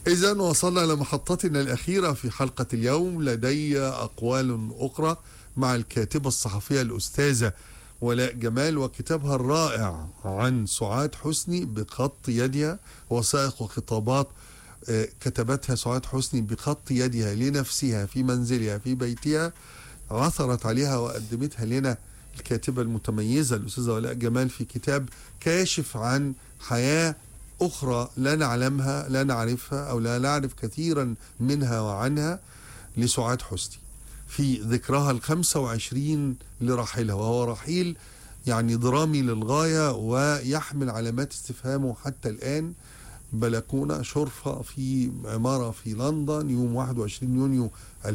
إذا وصلنا لمحطتنا الأخيرة في حلقة اليوم لدي أقوال أخرى مع الكاتبة الصحفية الأستاذة ولاء جمال وكتابها الرائع عن سعاد حسني بخط يدها وثائق وخطابات آه، كتبتها سعاد حسني بخط يدها لنفسها في منزلها في بيتها عثرت عليها وقدمتها لنا الكاتبة المتميزة الأستاذة ولاء جمال في كتاب كاشف عن حياة أخرى لا نعلمها لا نعرفها أو لا نعرف كثيرا منها وعنها لسعاد حسني في ذكرها الخمسة وعشرين لرحيلها وهو رحيل يعني درامي للغاية ويحمل علامات استفهامه حتى الآن بلكونة شرفة في عمارة في لندن يوم 21 يونيو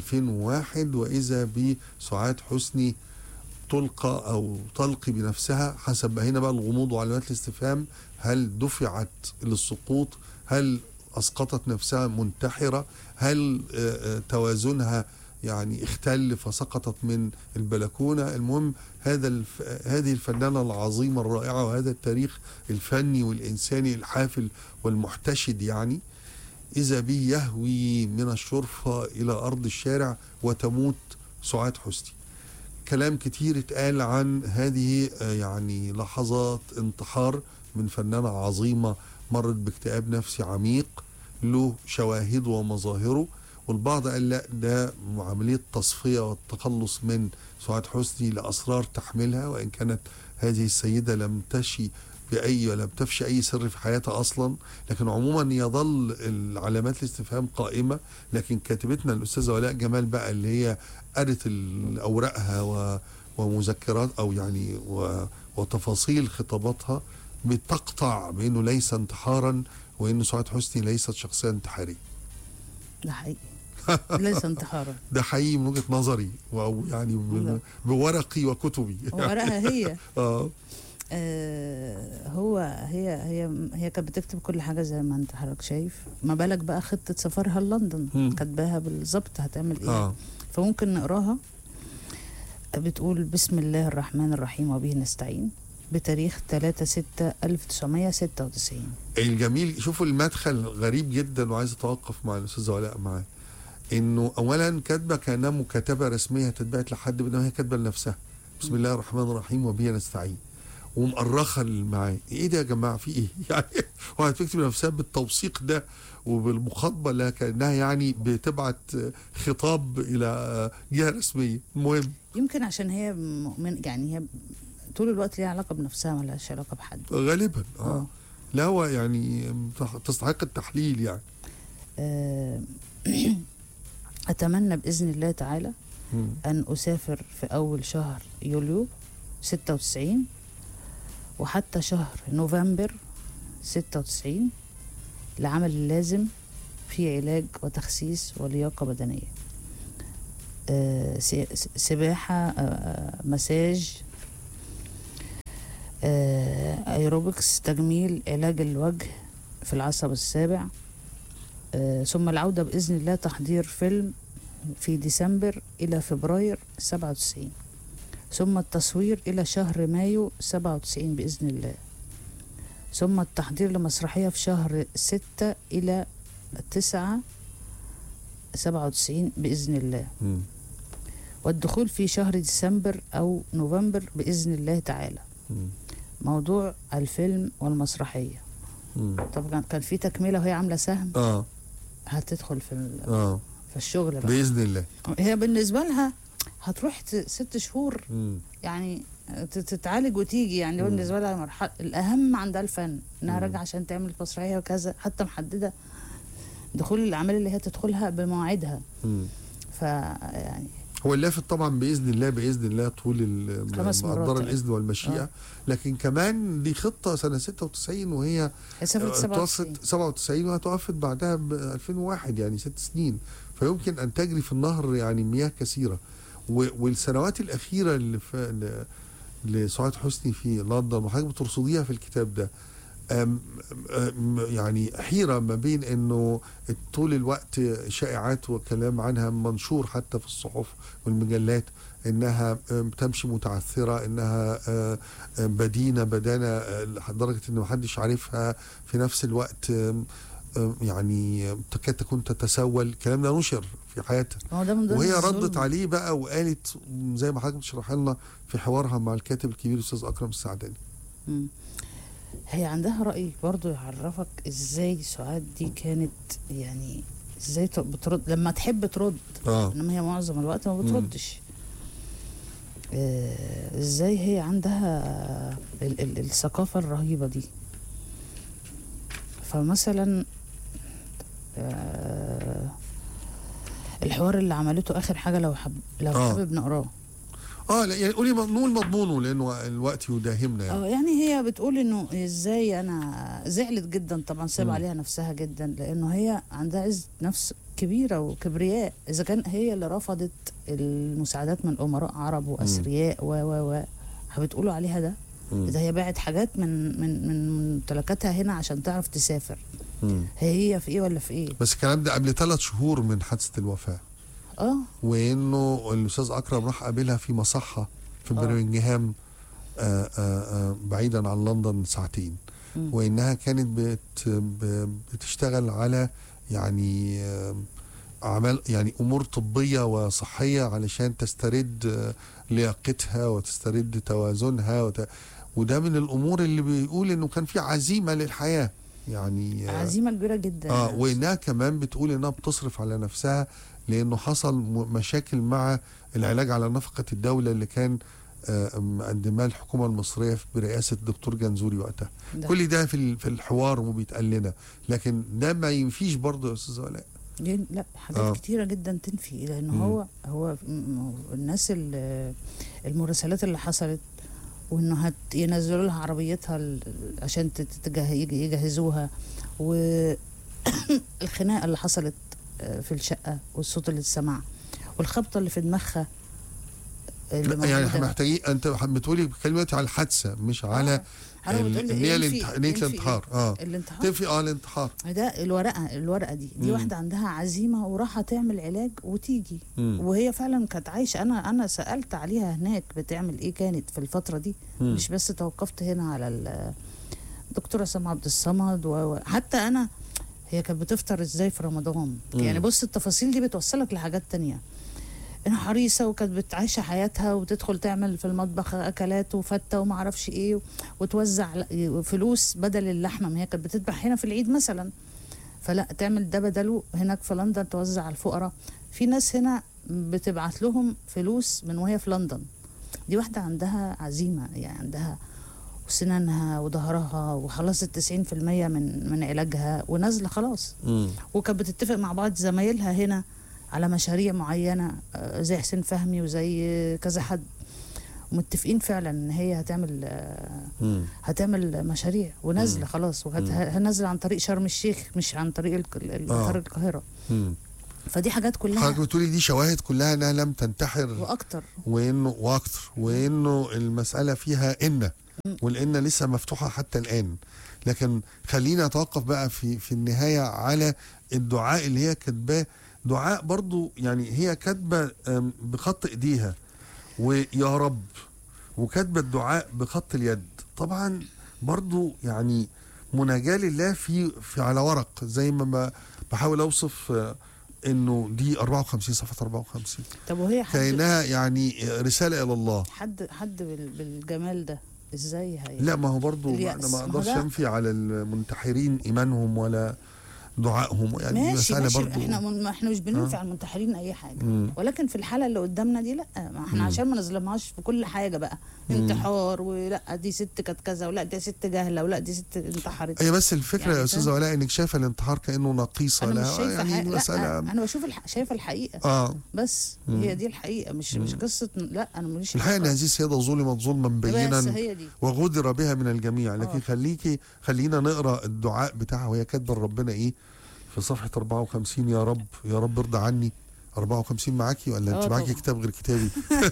2001 وإذا بسعاد حسني تلقى أو تلقي بنفسها حسب هنا بقى الغموض وعلامات الاستفهام هل دفعت للسقوط هل أسقطت نفسها منتحرة هل آه، آه، توازنها يعني اختل فسقطت من البلكونه المهم هذا الف... هذه الفنانه العظيمه الرائعه وهذا التاريخ الفني والانساني الحافل والمحتشد يعني اذا به يهوي من الشرفه الى ارض الشارع وتموت سعاد حسني كلام كتير اتقال عن هذه آه، يعني لحظات انتحار من فنانه عظيمه مرت باكتئاب نفسي عميق له شواهده ومظاهره والبعض قال لا ده عملية تصفية والتخلص من سعاد حسني لأسرار تحملها وإن كانت هذه السيدة لم تشي بأي ولم تفشي أي سر في حياتها أصلا لكن عموما يظل العلامات الاستفهام قائمة لكن كاتبتنا الأستاذة ولاء جمال بقى اللي هي قرت ال- أوراقها و ومذكرات أو يعني و وتفاصيل خطاباتها بتقطع بأنه ليس انتحارا وأن سعاد حسني ليست شخصية انتحارية ده حقيقي ليس انتحارا ده حقيقي من وجهه نظري او يعني ب- لا. بورقي وكتبي ورقها هي اه آه هو هي هي هي كانت بتكتب كل حاجه زي ما انت حضرتك شايف ما بالك بقى خطه سفرها لندن مم. كاتباها بالظبط هتعمل ايه اه فممكن نقراها بتقول بسم الله الرحمن الرحيم وبه نستعين بتاريخ 3 6 1996 الجميل شوفوا المدخل غريب جدا وعايز اتوقف مع الاستاذه ولاء معاه انه اولا كاتبه كانها مكاتبه رسميه تتبعت لحد بانما هي كاتبه لنفسها بسم الله الرحمن الرحيم وبه نستعين ومؤرخه المعاني ايه ده يا جماعه في ايه يعني وهتكتب نفسها بالتوثيق ده وبالمخاطبه لها كانها يعني بتبعت خطاب الى جهه رسميه المهم يمكن عشان هي مؤمن يعني هي طول الوقت ليها علاقه بنفسها ما لهاش علاقه بحد غالبا اه اه لا هو يعني تستحق التحليل يعني آه، أتمنى بإذن الله تعالى مم. أن أسافر في أول شهر يوليو 96 وحتى شهر نوفمبر 96 لعمل اللازم في علاج وتخسيس ولياقة بدنية آه، س- س- سباحة آه، مساج آه، ايروبكس تجميل علاج الوجه في العصب السابع آه، ثم العودة بإذن الله تحضير فيلم في ديسمبر إلى فبراير 97 ثم التصوير إلى شهر مايو 97 بإذن الله ثم التحضير لمسرحية في شهر 6 إلى 9 97 بإذن الله مم. والدخول في شهر ديسمبر أو نوفمبر بإذن الله تعالى مم. موضوع الفيلم والمسرحية مم. طبعا كان في تكملة وهي عاملة سهم اه هتدخل في ال- اه في الشغل بقى باذن الله هي بالنسبة لها هتروح ت- ست شهور مم. يعني ت- تتعالج وتيجي يعني مم. بالنسبة لها مرحلة الأهم عندها الفن إنها مم. راجعة عشان تعمل مسرحية وكذا حتى محددة دخول الأعمال اللي هي تدخلها بمواعيدها مم. فيعني هو اللافت طبعا باذن الله باذن الله طول ال- خمس مرات مقدار يعني. الاذن والمشيئه آه. لكن كمان دي خطه سنه 96 وهي هي سافرت آه، 97 توفت 97 وهتوفت بعدها ب 2001 يعني ست سنين فيمكن ان تجري في النهر يعني مياه كثيره و- والسنوات الاخيره اللي ف... ل- لسعاد حسني في لندن وحضرتك بترصديها في الكتاب ده أم أم يعني حيرة ما بين انه طول الوقت شائعات وكلام عنها منشور حتى في الصحف والمجلات انها أم، تمشي متعثرة انها أه، أم، بدينة بدانة أه، لدرجة ان محدش عارفها في نفس الوقت أم، آه، يعني تكاد تكون تتسول الكلام ده نشر في حياتها ما هو ده من ضمن وهي الظلم. ردت عليه بقى وقالت زي ما حضرتك بتشرح لنا في حوارها مع الكاتب الكبير الاستاذ اكرم السعداني مم. هي عندها رأي برضو يعرفك ازاي سعاد دي كانت يعني ازاي ت- بترد لما تحب ترد اه انما هي معظم الوقت ما بتردش آه ازاي هي عندها ال ال الثقافة الرهيبة دي فمثلا آه الحوار اللي عملته اخر حاجة لو حب لو آه. حابب نقراه اه لا يعني قولي نقول مضمونه لانه الوقت يداهمنا يعني اه يعني هي بتقول انه ازاي انا زعلت جدا طبعا ساب مم. عليها نفسها جدا لانه هي عندها عزة نفس كبيره وكبرياء اذا كان هي اللي رفضت المساعدات من امراء عرب واثرياء و و و بتقولوا عليها ده مم. ده هي باعت حاجات من من من ممتلكاتها هنا عشان تعرف تسافر مم. هي في ايه ولا في ايه بس الكلام ده قبل ثلاث شهور من حادثه الوفاه اه وانه الاستاذ اكرم راح قابلها في مصحه في آه. برمنجهام آه، آه، آه، بعيدا عن لندن ساعتين مم. وانها كانت بت ب- بتشتغل على يعني آه، اعمال يعني امور طبيه وصحيه علشان تسترد آه، لياقتها وتسترد توازنها وت... وده من الامور اللي بيقول انه كان في عزيمه للحياه يعني آه، عزيمه كبيره جدا اه وانها كمان بتقول انها بتصرف على نفسها لانه حصل م- مشاكل مع العلاج على نفقه الدوله اللي كان آه، مقدماه الحكومه المصريه في- برئاسه الدكتور جنزوري وقتها ده. كل ده في ال- في الحوار وبيتقال لنا لكن ده ما ينفيش برضه يا استاذ ولاء دي- لا حاجات آه. آه. كتيرة جدا تنفي لأن مم. هو هو م- الناس ال- المراسلات اللي حصلت وإنه هت ينزلوا لها عربيتها ال- عشان تت- تجه- يج- يجهزوها والخناقة اللي حصلت آه، في الشقة والصوت اللي اتسمع والخبطة اللي في دماغها اللي لا يعني احنا موجودة. محتاجين انت بتقولي كلمتي على الحادثه مش على آه. حضرتك ال- بتقولي ان هي انفي- الانتح- نيه انفي الانتحار اه إيه؟ الانتحار تنفي اه الانتحار ده الورقة الورقة دي دي مم. واحدة عندها عزيمة وراحة تعمل علاج وتيجي مم. وهي فعلا كانت عايشه انا انا سالت عليها هناك بتعمل ايه كانت في الفتره دي مم. مش بس توقفت هنا على ال- الدكتوره سما عبد الصمد و- وحتى انا هي كانت بتفطر ازاي في رمضان مم. يعني بص التفاصيل دي بتوصلك لحاجات تانية انها حريصه وكانت بتعيش حياتها وتدخل تعمل في المطبخ اكلات وفته وما اعرفش ايه وتوزع ل- فلوس بدل اللحمه ما هي كانت بتذبح هنا في العيد مثلا فلا تعمل ده بدله هناك في لندن توزع على الفقراء في ناس هنا بتبعت لهم فلوس من وهي في لندن دي واحدة عندها عزيمة يعني عندها وسنانها وظهرها وخلصت 90% من من علاجها ونازلة خلاص مم. وكانت بتتفق مع بعض زمايلها هنا على مشاريع معينة آه، زي حسين فهمي وزي كذا حد ومتفقين فعلا ان هي هتعمل آه، مم. هتعمل مشاريع ونازله مم. خلاص مم. وهنازله عن طريق شرم الشيخ مش عن طريق الك- ال- آه. مطار القاهره مم. فدي حاجات كلها حضرتك بتقولي دي شواهد كلها انها لم تنتحر واكتر وانه واكتر وانه المساله فيها ان والان لسه مفتوحه حتى الان لكن خلينا اتوقف بقى في في النهايه على الدعاء اللي هي كاتباه دعاء برضو يعني هي كاتبه أم، بخط ايديها ويا رب وكاتبه الدعاء بخط اليد طبعا برضو يعني مناجاه لله في في على ورق زي ما ب- بحاول اوصف آه، انه دي 54 صفحه 54 طب وهي حد كانها يعني رساله الى الله حد حد بال- بالجمال ده ازاي هي لا ما هو برضو ما اليأس. انا ما ما هو اقدرش ده- انفي على المنتحرين ايمانهم ولا دعائهم يعني دي ماشي مساله ماشي برضو احنا من- ما احنا مش بننفع آه. على المنتحرين اي حاجه مم. ولكن في الحاله اللي قدامنا دي لا ما احنا مم. عشان ما نظلمهاش في كل حاجه بقى مم. انتحار ولا دي ست كانت كذا ولا دي ست جاهله ولا دي ست انتحرت هي بس الفكره يعني يا استاذه فاهم؟ ولاء انك شايفه الانتحار كانه نقيصه انا مش لها شايفه يعني حاجه لا مساله انا بشوف الح... شايفه الحقيقه اه بس مم. هي دي الحقيقه مش مش مم. قصه لا انا ماليش الحقيقه ان علاقة. هذه السيده ظلمت ظلما بس بينا هي دي وغدر بها من الجميع لكن آه. خليكي خلينا نقرا الدعاء بتاعها وهي كاتبه لربنا ايه في صفحه 54 يا رب يا رب ارضى عني 54 معاكي ولا انت آه معاكي طبعا. كتاب غير كتابي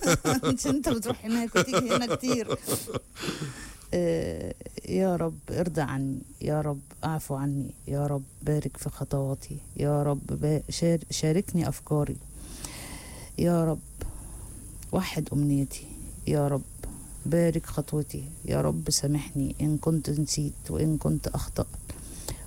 مش انت بتروح هناك وتيجي هنا كتير آه، يا رب ارضى عني يا رب اعفو عني يا رب بارك في خطواتي يا رب با- شار- شاركني افكاري يا رب وحد امنيتي يا رب بارك خطوتي يا رب سامحني ان كنت نسيت وان كنت اخطات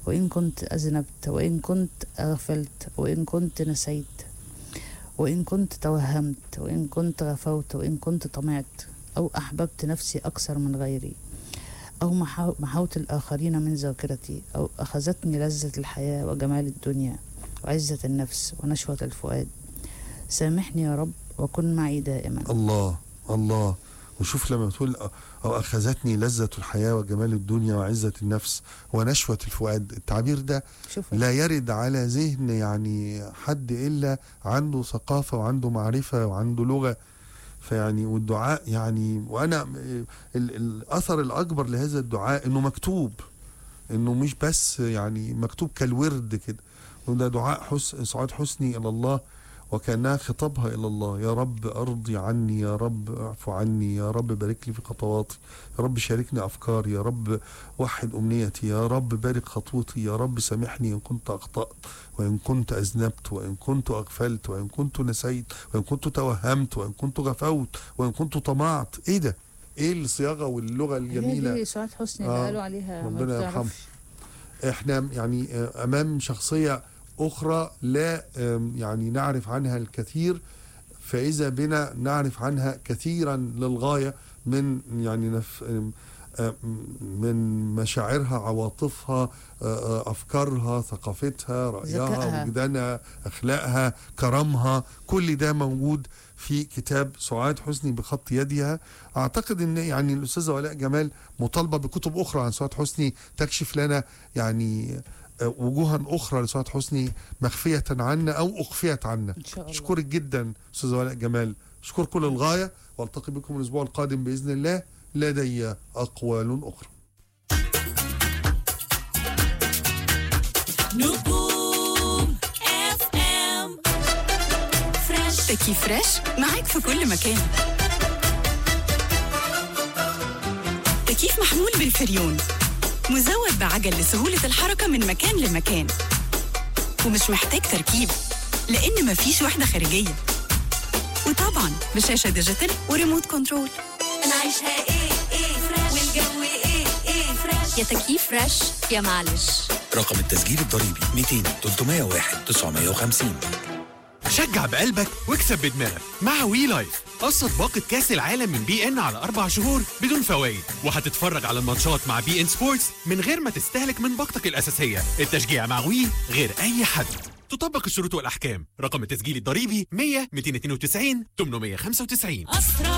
وإن كنت أذنبت وإن كنت أغفلت وإن كنت نسيت وإن كنت توهمت وإن كنت غفوت وإن كنت طمعت أو أحببت نفسي أكثر من غيري أو محو- محوت الآخرين من ذاكرتي أو أخذتني لذة الحياة وجمال الدنيا وعزة النفس ونشوة الفؤاد سامحني يا رب وكن معي دائما الله الله وشوف لما تقول أو أخذتني لذة الحياة وجمال الدنيا وعزة النفس ونشوة الفؤاد التعبير ده شوف لا يرد على ذهن يعني حد إلا عنده ثقافة وعنده معرفة وعنده لغة فيعني والدعاء يعني وأنا ال- الأثر الأكبر لهذا الدعاء إنه مكتوب إنه مش بس يعني مكتوب كالورد كده وده دعاء حسن سعاد حسني إلى الله وكأنها خطابها إلى الله يا رب أرضي عني يا رب اعفو عني يا رب بارك لي في خطواتي يا رب شاركني أفكاري يا رب وحد أمنيتي يا رب بارك خطوتي يا رب سامحني إن كنت أخطأت وإن كنت أذنبت وإن كنت أغفلت وإن كنت نسيت وإن كنت توهمت وإن كنت غفوت وإن كنت طمعت إيه ده؟ إيه الصياغة واللغة هي الجميلة دي سعاد حسني اللي آه، قالوا عليها ما ربنا بتعرفش. يرحمه. احنا يعني آه، امام شخصيه اخرى لا آم، يعني نعرف عنها الكثير فاذا بنا نعرف عنها كثيرا للغايه من يعني نف آم، آم، من مشاعرها عواطفها آه، آه، افكارها ثقافتها رايها ذكائها. وجدانها اخلاقها كرمها كل ده موجود في كتاب سعاد حسني بخط يدها اعتقد ان يعني الاستاذه ولاء جمال مطالبه بكتب اخرى عن سعاد حسني تكشف لنا يعني آه، وجوها اخرى لسعاد حسني مخفيه عنا او اخفيت عنا ان شاء الله اشكرك جدا استاذه ولاء جمال اشكركم للغايه والتقي بكم الاسبوع القادم باذن الله لدي اقوال اخرى نجوم اف ام فريش تكييف فريش معاك في كل مكان تكييف محمول بالفريون مزود بعجل لسهولة الحركة من مكان لمكان ومش محتاج تركيب لأن مفيش وحدة خارجية وطبعا بشاشة ديجيتال وريموت كنترول انا عايشها ايه ايه فريش والجو ايه ايه فريش يا تكييف فريش يا معلش رقم التسجيل الضريبي 200 301 950 شجع بقلبك واكسب بدماغك مع وي لايف قصة باقة كأس العالم من بي ان على أربع شهور بدون فوائد وهتتفرج على الماتشات مع بي ان سبورتس من غير ما تستهلك من باقتك الأساسية التشجيع مع وي غير أي حد تطبق الشروط والأحكام رقم التسجيل الضريبي 100 292 895 أسرع